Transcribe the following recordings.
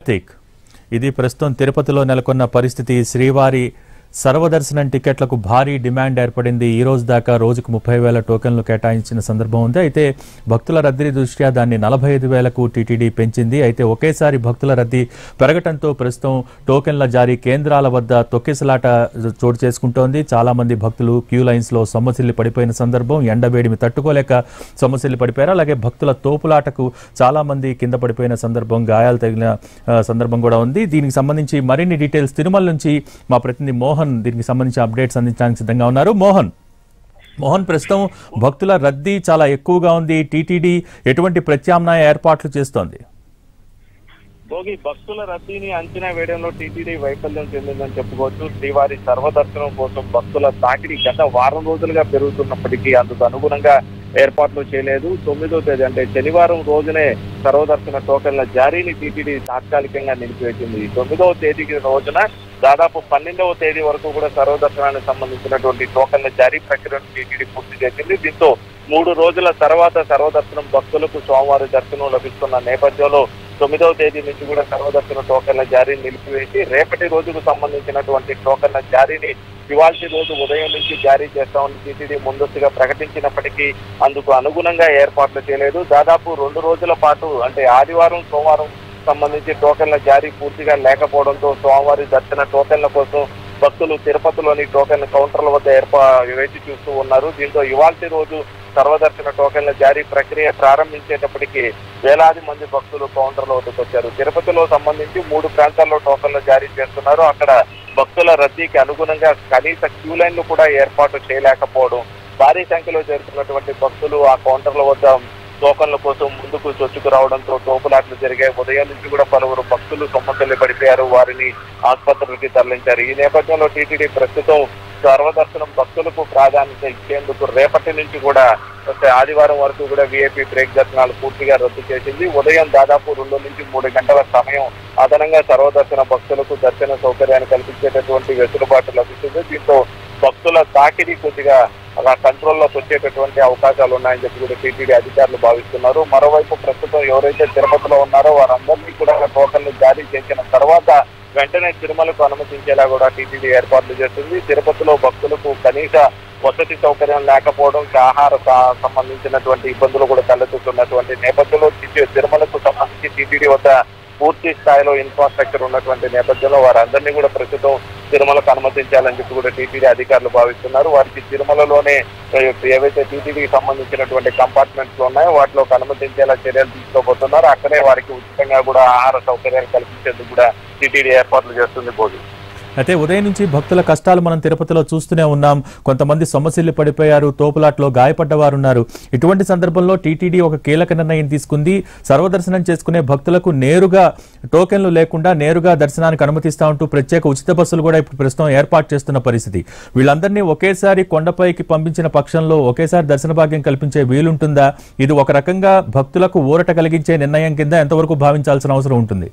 కార్తీక్ ఇది ప్రస్తుతం తిరుపతిలో నెలకొన్న పరిస్థితి శ్రీవారి సర్వదర్శనం టికెట్లకు భారీ డిమాండ్ ఏర్పడింది ఈ రోజు దాకా రోజుకు ముప్పై వేల టోకెన్లు కేటాయించిన సందర్భం ఉంది అయితే భక్తుల రద్దీ దృష్ట్యా దాన్ని నలభై ఐదు వేలకు టీటీడీ పెంచింది అయితే ఒకేసారి భక్తుల రద్దీ పెరగటంతో ప్రస్తుతం టోకెన్ల జారీ కేంద్రాల వద్ద తొక్కిసలాట చోటు చేసుకుంటోంది చాలా మంది భక్తులు క్యూ లైన్స్ లో సొమ్మసిల్లి పడిపోయిన సందర్భం ఎండవేడిమి తట్టుకోలేక సొమ్మసిల్లి పడిపోయారు అలాగే భక్తుల తోపులాటకు చాలా మంది కింద పడిపోయిన సందర్భం గాయాలు తగిన ఆ, సందర్భం కూడా ఉంది దీనికి సంబంధించి మరిన్ని డీటెయిల్స్ తిరుమల నుంచి మా ప్రతినిధి మోహన్ దీనికి సంబంధించి అప్డేట్స్ అందించడానికి సిద్ధంగా ఉన్నారు మోహన్ మోహన్ ప్రస్తుతం భక్తుల రద్దీ చాలా ఎక్కువగా ఉంది టీటీడీ ఎటువంటి ప్రత్యామ్నాయ ఏర్పాట్లు చేస్తోంది భోగి భక్తుల రద్దీని అంచనా వేయడంలో టీటీడీ వైఫల్యం చెందిందని చెప్పుకోవచ్చు శ్రీవారి సర్వదర్శనం కోసం భక్తుల తాకిడి గత వారం రోజులుగా పెరుగుతున్నప్పటికీ అందుకు అనుగుణంగా ఏర్పాట్లు చేయలేదు తొమ్మిదో తేదీ అంటే శనివారం రోజునే సర్వదర్శన టోకెన్ల జారీని టీటీడీ తాత్కాలికంగా నిలిపివేసింది ఈ తొమ్మిదవ తేదీకి రోజున దాదాపు పన్నెండవ తేదీ వరకు కూడా సర్వదర్శనానికి సంబంధించినటువంటి టోకెన్ల జారీ ప్రక్రియను టీటీడీ పూర్తి చేసింది దీంతో మూడు రోజుల తర్వాత సర్వదర్శనం భక్తులకు సోమవారం దర్శనం లభిస్తున్న నేపథ్యంలో తొమ్మిదవ తేదీ నుంచి కూడా సర్వదర్శన టోకెన్ల జారీని నిలిపివేసి రేపటి రోజుకు సంబంధించినటువంటి టోకెన్ల జారీని ఇవాల్టి రోజు ఉదయం నుంచి జారీ చేస్తామని టీటీడీ ముందస్తుగా ప్రకటించినప్పటికీ అందుకు అనుగుణంగా ఏర్పాట్లు చేయలేదు దాదాపు రెండు రోజుల పాటు అంటే ఆదివారం సోమవారం సంబంధించి టోకెన్ల జారీ పూర్తిగా లేకపోవడంతో సోమవారి దర్శన టోకెన్ల కోసం భక్తులు తిరుపతిలోని టోకెన్ కౌంటర్ల వద్ద ఏర్పా వేచి చూస్తూ ఉన్నారు దీంతో ఇవాల్టి రోజు సర్వదర్శన టోకెన్ల జారీ ప్రక్రియ ప్రారంభించేటప్పటికి వేలాది మంది భక్తులు కౌంటర్ల వద్దకు వచ్చారు తిరుపతిలో సంబంధించి మూడు ప్రాంతాల్లో టోకెన్లు జారీ చేస్తున్నారు అక్కడ భక్తుల రద్దీకి అనుగుణంగా కనీస క్యూ లైన్లు కూడా ఏర్పాటు చేయలేకపోవడం భారీ సంఖ్యలో చేరుతున్నటువంటి భక్తులు ఆ కౌంటర్ల వద్ద టోకన్ల కోసం ముందుకు చొచ్చుకు రావడంతో తోపులాట్లు జరిగాయి ఉదయం నుంచి కూడా పలువురు భక్తులు సొమ్మతల్లి పడిపోయారు వారిని ఆసుపత్రులకి తరలించారు ఈ నేపథ్యంలో టీటీడీ ప్రస్తుతం సర్వదర్శనం భక్తులకు ప్రాధాన్యత ఇచ్చేందుకు రేపటి నుంచి కూడా అంటే ఆదివారం వరకు కూడా విఐపి బ్రేక్ దర్శనాలు పూర్తిగా రద్దు చేసింది ఉదయం దాదాపు రెండు నుంచి మూడు గంటల సమయం అదనంగా సర్వదర్శన భక్తులకు దర్శన సౌకర్యాన్ని కల్పించేటటువంటి వెసులుబాటు లభిస్తుంది దీంతో భక్తుల తాకిడి కొద్దిగా అలా కంట్రోల్లోకి వచ్చేటటువంటి అవకాశాలు ఉన్నాయని చెప్పి కూడా టీటీడీ అధికారులు భావిస్తున్నారు మరోవైపు ప్రస్తుతం ఎవరైతే తిరుపతిలో ఉన్నారో వారందరినీ కూడా టోకన్లు జారీ చేసిన తర్వాత వెంటనే తిరుమలకు అనుమతించేలా కూడా టీటీడీ ఏర్పాట్లు చేస్తుంది తిరుపతిలో భక్తులకు కనీస వసతి సౌకర్యం లేకపోవడం ఇంకా ఆహార స- సంబంధించినటువంటి ఇబ్బందులు కూడా తలెత్తుతున్నటువంటి నేపథ్యంలో టి- తిరుమలకు సంబంధించి టీటీడీ వద్ద పూర్తి స్థాయిలో ఇన్ఫ్రాస్ట్రక్చర్ ఉన్నటువంటి నేపథ్యంలో వారందరినీ కూడా ప్రస్తుతం తిరుమలకు అనుమతించాలని చెప్పి కూడా టీటీడీ అధికారులు భావిస్తున్నారు వారికి తిరుమలలోనే ఏ- ఏవైతే టీటీడీకి సంబంధించినటువంటి కంపార్ట్మెంట్స్ ఉన్నాయో వాటిలోకి అనుమతించేలా చర్యలు తీసుకోబోతున్నారు అక్కడే వారికి ఉచితంగా కూడా ఆహార సౌకర్యాలు కల్పించేందుకు కూడా టీటీడీ ఏర్పాట్లు చేస్తుంది భోగి అయితే ఉదయం నుంచి భక్తుల కష్టాలు మనం తిరుపతిలో చూస్తూనే ఉన్నాం కొంతమంది సొమ్మసిల్లి పడిపోయారు తోపులాట్లో గాయపడ్డవారు ఉన్నారు ఇటువంటి సందర్భంలో టీటీడీ ఒక కీలక నిర్ణయం తీసుకుంది సర్వదర్శనం చేసుకునే భక్తులకు నేరుగా టోకెన్లు లేకుండా నేరుగా దర్శనానికి అనుమతిస్తా ఉంటూ ప్రత్యేక ఉచిత బస్సులు కూడా ఇప్పుడు ప్రస్తుతం ఏర్పాటు చేస్తున్న పరిస్థితి వీళ్ళందరినీ ఒకేసారి కొండపైకి పంపించిన పక్షంలో ఒకేసారి దర్శన భాగ్యం కల్పించే వీలుంటుందా ఇది ఒక రకంగా భక్తులకు ఊరట కలిగించే నిర్ణయం కింద ఎంతవరకు భావించాల్సిన అవసరం ఉంటుంది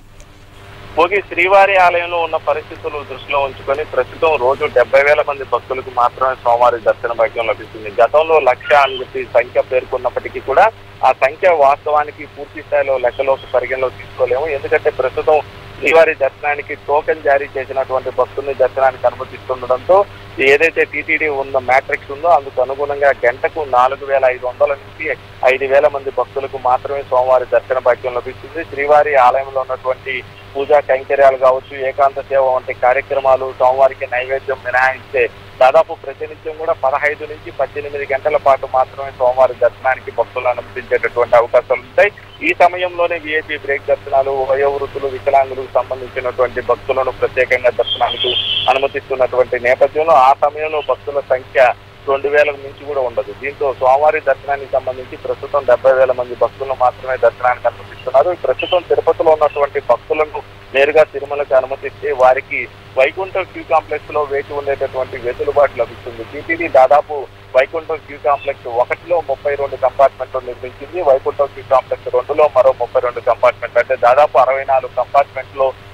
భోగి శ్రీవారి ఆలయంలో ఉన్న పరిస్థితులు దృష్టిలో ఉంచుకొని ప్రస్తుతం రోజు డెబ్బై వేల మంది భక్తులకు మాత్రమే సోమవారి దర్శన భాగ్యం లభిస్తుంది గతంలో లక్ష అని చెప్పి సంఖ్య పేర్కొన్నప్పటికీ కూడా ఆ సంఖ్య వాస్తవానికి పూర్తి స్థాయిలో లెక్కలోకి పరిగణలోకి తీసుకోలేము ఎందుకంటే ప్రస్తుతం శ్రీవారి దర్శనానికి టోకెన్ జారీ చేసినటువంటి భక్తుల్ని దర్శనానికి అనుమతిస్తుండడంతో ఏదైతే టీటీడీ ఉన్న మ్యాట్రిక్స్ ఉందో అందుకు అనుగుణంగా గంటకు నాలుగు వేల ఐదు వందల నుంచి ఐదు వేల మంది భక్తులకు మాత్రమే సోమవారి దర్శన భాగ్యం లభిస్తుంది శ్రీవారి ఆలయంలో ఉన్నటువంటి పూజా కైంకర్యాలు కావచ్చు ఏకాంత సేవ వంటి కార్యక్రమాలు సోమవారికి నైవేద్యం మినహాయిస్తే దాదాపు ప్రతినిత్యం కూడా పదహైదు నుంచి పద్దెనిమిది గంటల పాటు మాత్రమే సోమవారి దర్శనానికి భక్తులు అనుమతించేటటువంటి అవకాశాలు ఉంటాయి ఈ సమయంలోనే విఐపి బ్రేక్ దర్శనాలు వయోవృద్ధులు వికలాంగులకు సంబంధించినటువంటి భక్తులను ప్రత్యేకంగా దర్శనానికి అనుమతిస్తున్నటువంటి నేపథ్యంలో ఆ సమయంలో భక్తుల సంఖ్య రెండు వేలకు మించి కూడా ఉండదు దీంతో సోమవారి దర్శనానికి సంబంధించి ప్రస్తుతం డెబ్బై వేల మంది భక్తులను మాత్రమే దర్శనానికి అనుమతిస్తున్నారు ప్రస్తుతం తిరుపతిలో ఉన్నటువంటి భక్తులను నేరుగా తిరుమలకు అనుమతిస్తే వారికి వైకుంఠం క్యూ కాంప్లెక్స్ లో వేచి ఉండేటటువంటి వెసులుబాటు లభిస్తుంది టీటీడీ దాదాపు వైకుంఠం క్యూ కాంప్లెక్స్ ఒకటిలో ముప్పై రెండు కంపార్ట్మెంట్లు నిర్మించింది వైకుంఠం క్యూ కాంప్లెక్స్ రెండులో మరో ముప్పై రెండు కంపార్ట్మెంట్లు అంటే దాదాపు అరవై నాలుగు కంపార్ట్మెంట్ లో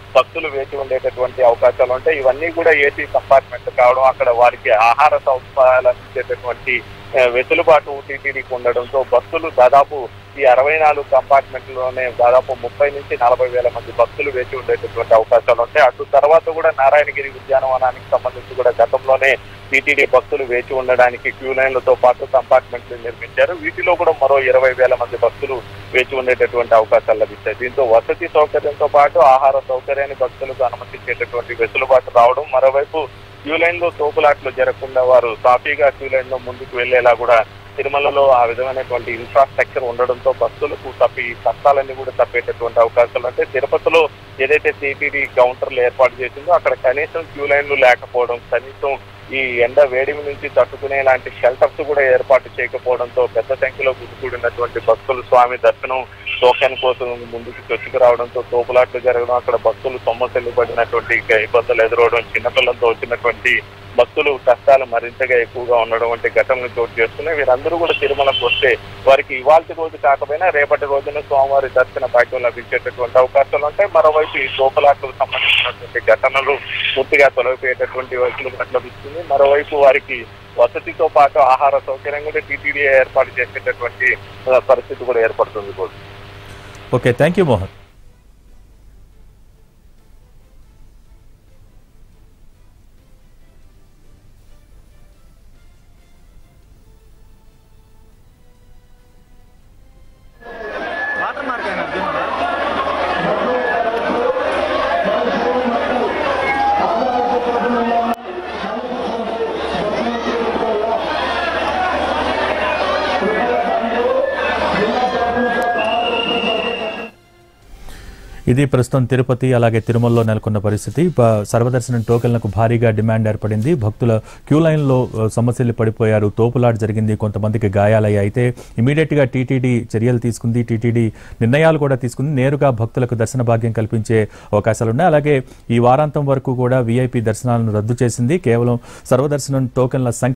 భక్తులు వేచి ఉండేటటువంటి అవకాశాలు ఉంటాయి ఇవన్నీ కూడా ఏసీ కంపార్ట్మెంట్ కావడం అక్కడ వారికి ఆహార సౌకర్యాలు అందించేటటువంటి ఆ, వెసులుబాటు టీటీడీకి ఉండడంతో భక్తులు దాదాపు ఈ అరవై నాలుగు కంపార్ట్మెంట్లోనే దాదాపు ముప్పై నుంచి నలభై వేల మంది భక్తులు వేచి ఉండేటటువంటి అవకాశాలు ఉంటాయి అటు తర్వాత కూడా నారాయణగిరి ఉద్యానవనానికి సంబంధించి కూడా గతంలోనే టీటీడీ భక్తులు వేచి ఉండడానికి క్యూ లైన్లతో పాటు కంపార్ట్మెంట్లు నిర్మించారు వీటిలో కూడా మరో ఇరవై వేల మంది భక్తులు వేచి ఉండేటటువంటి అవకాశాలు లభిస్తాయి దీంతో వసతి సౌకర్యంతో పాటు ఆహార సౌకర్యాన్ని భక్తులకు అనుమతించేటటువంటి వెసులుబాటు రావడం మరోవైపు క్యూ లైన్ లో తోపులాట్లు జరగకుండా వారు సాఫీగా క్యూ లైన్ లో ముందుకు వెళ్లేలా కూడా తిరుమలలో ఆ విధమైనటువంటి ఇన్ఫ్రాస్ట్రక్చర్ ఉండడంతో భక్తులకు తప్పి ఈ కష్టాలన్నీ కూడా తప్పేటటువంటి అవకాశాలు అంటే తిరుపతిలో ఏదైతే టీటీడీ కౌంటర్లు ఏర్పాటు చేసిందో అక్కడ కనీసం క్యూ లైన్లు లేకపోవడం కనీసం ఈ ఎండ వేడిమి నుంచి తట్టుకునే లాంటి షెల్టర్స్ కూడా ఏర్పాటు చేయకపోవడంతో పెద్ద సంఖ్యలో గుమికూడినటువంటి భక్తులు స్వామి దర్శనం టోకెన్ కోసం ముందుకు చొచ్చుకు రావడంతో తోపులాట్లు జరగడం అక్కడ భక్తులు సొమ్మసెల్లు పడినటువంటి ఇక ఇబ్బందులు ఎదురవడం చిన్నపిల్లలతో వచ్చినటువంటి భక్తులు కష్టాలు మరింతగా ఎక్కువగా ఉండడం వంటి ఘటనలు చోటు చేసుకున్నాయి వీరందరూ కూడా తిరుమలకు వస్తే వారికి ఇవాళ రోజు కాకపోయినా రేపటి రోజున స్వామివారి దర్శన భాగ్యం లభించేటటువంటి అవకాశాలు ఉంటాయి మరోవైపు ఈ తోపులాట్లకు సంబంధించినటువంటి ఘటనలు పూర్తిగా తొలగిపోయేటటువంటి వెసులుబాటు లభిస్తుంది మరోవైపు వారికి వసతితో పాటు ఆహార సౌకర్యం కూడా టీటీడీ ఏర్పాటు చేసేటటువంటి ఆ, పరిస్థితి కూడా ఏర్పడుతుంది కూడా okay thank you Mohan water mark అయినా అర్థం ఇది ప్రస్తుతం తిరుపతి అలాగే తిరుమలలో నెలకొన్న పరిస్థితి ప- సర్వదర్శనం టోకెన్లకు భారీగా డిమాండ్ ఏర్పడింది భక్తుల క్యూ లైన్లో ఆ, సమస్యలు పడిపోయారు తోపులాట జరిగింది కొంతమందికి గాయాలయ్యాయి అయితే ఇమీడియట్ గా టీటీడీ చర్యలు తీసుకుంది టీటీడీ నిర్ణయాలు కూడా తీసుకుంది నేరుగా భక్తులకు దర్శన భాగ్యం కల్పించే అవకాశాలు ఉన్నాయి అలాగే ఈ వారాంతం వరకు కూడా వీఐపీ దర్శనాలను రద్దు చేసింది కేవలం సర్వదర్శనం టోకెన్ల సంఖ్య